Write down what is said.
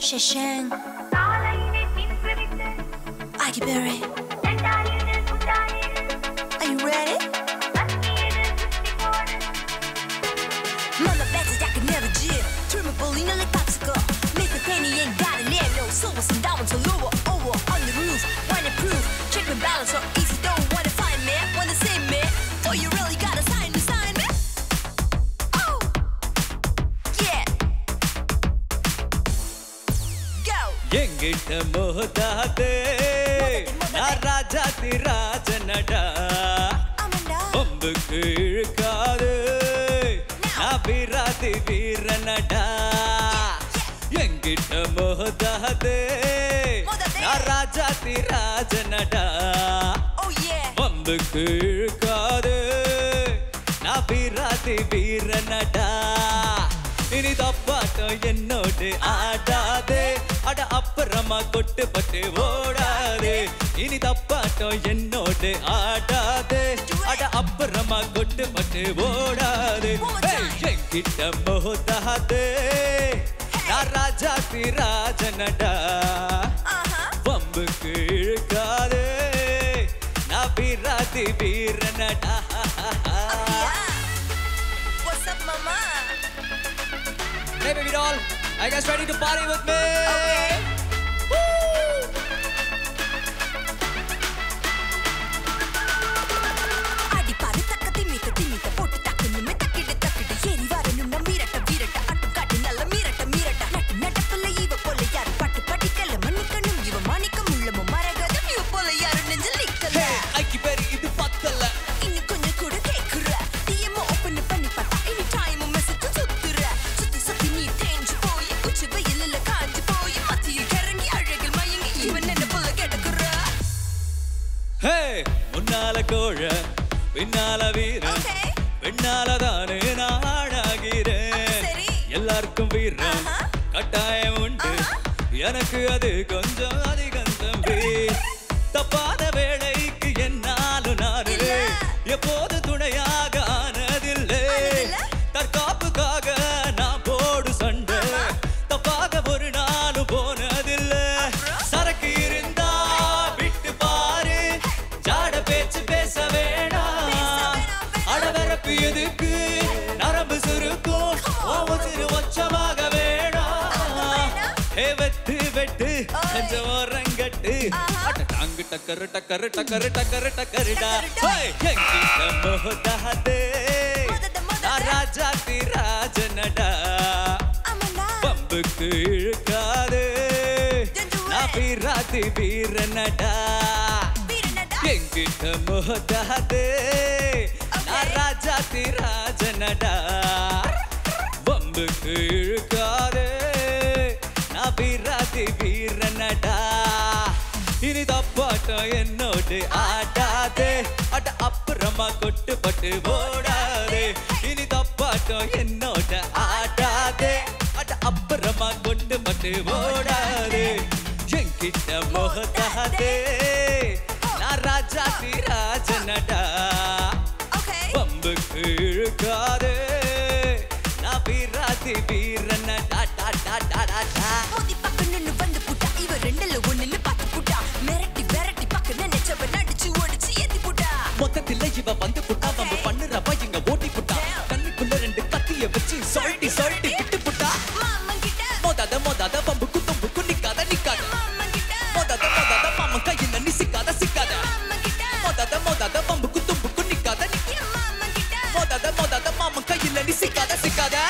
Shawshank Berry. Are you ready? Mama bet that I could never chill. Turn my bullying like popsicle. Mr. Penny ain't got a name, no silver and down to lower over on the roof. Wanna prove, check my balance so easy. Don't wanna find me, wanna see me. Oh, you really gotta sign me, sign me. Oh, yeah. Go. எங்கிட்ட மோதாதே நான் ராஜாதி ராஜனடா Amanda. பொம்புக்கு இழுக்காது நான் வீராதி வீரனடா எங்கிட்ட மோதாதே நான் ராஜாதி ராஜனடா Oh yeah. பம்புக்கு இழுக்காது நான் வீராதி வீரனடா இனி தப்பாட்டம் என்னோடு ஆடாதே அட அப்புறமா கொட்டு பட்டு ஓடாதே இனி தப்பாட்டம் என்னோடு ஆடாதே அட அப்புறமா கொட்டு பட்டு ஓடாதே ஏய், என்கிட்ட மோதாதே நான் ராஜாதி ராஜனடா Uh-huh. பம்புக்கு இழுக்காதே நான் வீராதி வீரனடா Yeah. What's up, mama? Hey baby doll, are you guys ready to party with me? Okay. அடி பாரு தக்க திமித்த திமித்த போட்டு தக்கு நிம்மி தக்கிடு தக்கிடு ஏறி வரணும் நம்ம வீரட்ட வீரட்ட அட்டும் காட்டு நல்ல மீரட்ட மீரட்ட நட்டு நடப்புல இவ போல யாரு பாட்டு படிக்கல மன்னிக்கணும் இவ மாணிக்கம் உள்ளமோ மரகதம் இவ போல யாரு நெஞ்சில் நிக்கல Hey, ஐக்கி பேரு இது பத்தல இன்னும் கொஞ்சம் கூட கேக்குற டிஎம்ஓ ஓபன் பண்ணி பார்த்தா இனி டைம் மெசேஜ் சுத்துற சுத்தி சுத்தி நீ தேஞ்சு போய் உச்சி வெயிலில் காஞ்சு போய் மத்தியில் கிறங்கி அழகில் மயங்கி இவன் என்ன போல கிடக்குற ஹே முன்னால கோழ பின்னால வீரன் Okay. பின்னால தானே நாடாகிறேன் சரி. எல்லாருக்கும் வீரன் ஆஹா. கட்டாயம் உண்டு எனக்கு அது கொஞ்சம் அதிகம் தம்பி தப்பாத வேலைக்கு என்னாலும் நானு இல்ல. எப்போது துணையாக ஆனதில்லை ஆனதில்ல. தற்காப்புக்காக நான் போடு சண்டை ஆஹா. தப்பாக ஒரு நாளும் போனதில்லை அப்புறம்? சரக்கு இருந்தா விட்டு பாரு ஜாட பேச்சு பேச வேணாம் வேணாம், அடவரப்பு எதுக்கு நரம்பு சுருக்கும் ஓமசிறு ஒச்சமாக வேணாம் வேணாம். ஹே வெட்டு வெட்டு ஓய். நெஞ்ச ஓரங்கட்டு ஆஹா. அட டாங்கு டக்கரு டக்கரு டக்கரு டக்கரு டக்கருடா டக்கருடா. ஹே, எங்கிட்ட மோதாதே மோதாத, மோதாத. நான் ராஜாதி ராஜனடா ஆமாண்டா பம்புக்கு இழுக்காதே Don't do நான் it. வீராதி வீரனடா வீரனடா எங்கிட்ட மோதாதே நான் ராஜாதி ராஜனடா பம்புக்கு இழுக்காதே நான் வீராதி வீரனடா இனி தப்பாட்டம் என்னோடு ஆடாதே அட அப்புறமா கொட்டு பட்டு ஓடாதே இனி தப்பாட்டம் என்னோட ஆடாதே அட அப்புறமா கொட்டு பட்டு ஓடாதே என்கிட்ட மோதாதே நான் ராஜாதி ராஜனடா ஓகே பம்புக்கு இழுக்காதே நான் வீராதி வீரனடா டா டா டா டா டா மோதி பக்கன்னு வந்து புட்டா இவ ரெண்டுல ஒண்ணுன்னு பார்த்து புட்டா மிரட்டி விரட்டி பக்க நினைச்சவ நடிச்சு ஓடிச்சு ஏத்தி புட்டா மொத்தத்துல இவ வந்து புட்டா வம்பு பண்ணுறப்ப இங்க ஓட்டி புட்டா கண்ணுக்குள்ள ரெண்டு கத்திய வச்சு சொல்லிட்டு சொல்லிட்டு விட்டு புட்டா மாமன் கிட்ட மோதாத மோதாத பம்புக்கு தும்புக்கு நிக்காத நிக்காத மாமன் கிட்ட மோதாத மோதாத மாமன் கையில நீ சிக்காத சிக்காத மாமன் கிட்ட மோதாத மோதாத பம்புக்கு தும்புக்கு நிக்காத நிக்காத என் மாமன் கிட்ட மோதாத மோதாத மாமன் கையில நீ சிக்காத சிக்காத